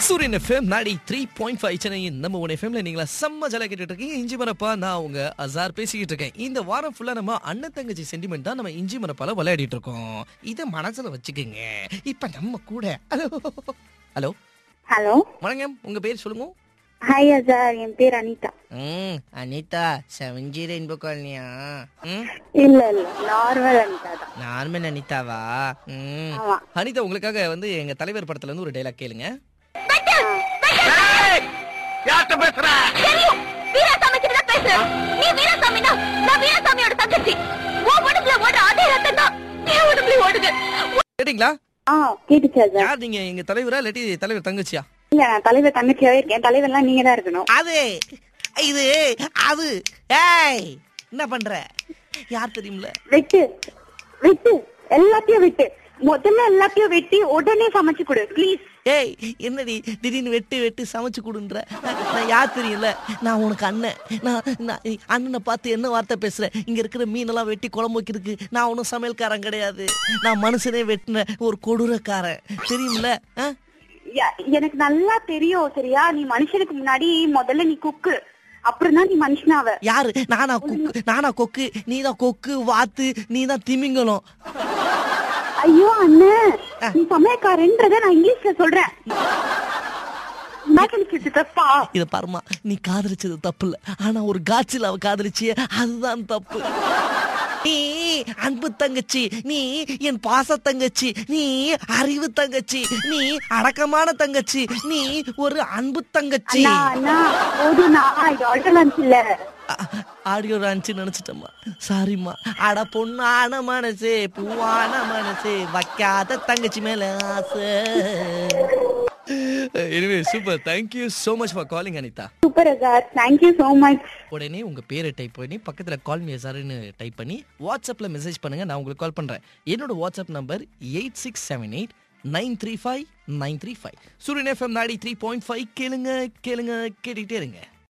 சூரியன் எஃப்எம் நாடி three point five சென்னையின் நம்ம ஒன் எஃப்எம்ல நீங்களா செம்ம ஜல கேட்டுட்டு இருக்கீங்க இஞ்சி மரப்பா நான் உங்க அசார் பேசிக்கிட்டு இருக்கேன் இந்த வாரம் ஃபுல்லா நம்ம அண்ணன் தங்கச்சி சென்டிமெண்ட் தான் நம்ம இஞ்சி மரப்பால விளையாடிட்டு இருக்கோம் இதை மனசுல வச்சுக்கோங்க இப்ப நம்ம கூட ஹலோ ஹலோ ஹலோ வணக்கம் உங்க பேர் சொல்லுங்க ஹாய் அஜார் என் பேர் அனிதா ம் அனிதா செவன்ஜி ரெயின்போ காலனியா ம் இல்ல இல்ல நார்மல் அனிதா தான் நார்மல் அனிதாவா ம் ஆமா அனிதா உங்களுக்காக வந்து எங்க தலைவர் படத்துல இருந்து ஒரு டைலாக் கேளுங்க தெரியும் வீராசாமி கிட்ட தான் பேசுறேன் நீ வீராசாமினா நான் வீராசாமியோட தங்கச்சி உன் உடம்புல ஓடுற அதே ரத்தம் தான் என் உடம்புல ஓடுது கேட்டீங்களா ஆ கேட்டுச்சு அஜார் யார் நீங்க எங்க தலைவரா இல்லாட்டி தலைவர் தங்கச்சியா இல்ல நான் தலைவர் தங்கச்சியாவே இருக்கேன் தலைவர்லாம் நீங்க தான் இருக்கணும் அது இது அது ஏய் என்ன பண்ற யார் தெரியும்ல வெட்டு வெட்டு எல்லாத்தையும் வெட்டு முதல்ல எல்லாத்தையும் வெட்டி உடனே சமைச்சு கொடு ப்ளீஸ் ஏய் என்னடி திடீர்னு வெட்டு வெட்டு சமைச்சு கொடுன்ற நான் யார் தெரியல நான் உனக்கு அண்ணன் நான் நான் அண்ணனை பார்த்து என்ன வார்த்தை பேசுறேன் இங்க இருக்கிற மீனெல்லாம் வெட்டி குழம்பு வைக்கிறதுக்கு நான் ஒன்றும் சமையல்காரன் கிடையாது நான் மனுஷனே வெட்டின ஒரு கொடூரக்காரன் தெரியும்ல ஆ? எனக்கு நல்லா தெரியும் சரியா நீ மனுஷனுக்கு முன்னாடி முதல்ல நீ குக்கு அப்புறம் தான் நீ மனுஷனாவ யாரு நானா கொக்கு நானா கொக்கு நீ தான் கொக்கு வாத்து நீ தான் திமிங்கலம் ஐயோ அண்ணன் நீ சமயக்காரன்றத நான் இங்கிலீஷ்ல சொல்றேன் இமேஜின் தப்பா இத பாருமா நீ காதலிச்சது தப்பு இல்ல ஆனா ஒரு காய்ச்சல் அவ காதலிச்சிய அதுதான் தப்பு நீ அன்பு தங்கச்சி நீ என் பாச தங்கச்சி நீ அறிவு தங்கச்சி நீ அடக்கமான தங்கச்சி நீ ஒரு அன்பு தங்கச்சி அண்ணா அண்ணா போதும்ண்ணா இது ஆர்டர் இல்ல ஆடியோ ரான்ச்சு நினைச்சிட்டம்மா சாரிம்மா அட பொண்ணான மனசே பூவான மனசே வைக்காத தங்கச்சி மேல ஆசை anyway super thank you so much for calling Anitha super Azhar thank you so much உடனே உங்க பேரை டைப் பண்ணி பக்கத்துல கால் மீ சார்னு டைப் பண்ணி வாட்ஸ்அப்ல மெசேஜ் பண்ணுங்க நான் உங்களுக்கு கால் பண்றேன் என்னோட WhatsApp number eight six seven eight nine three five nine three five Suryan FM நாடி த்ரீ பாயிண்ட் ஃபைவ் கேளுங்க கேளுங்க கேட்டுக்கிட்டே இருங்க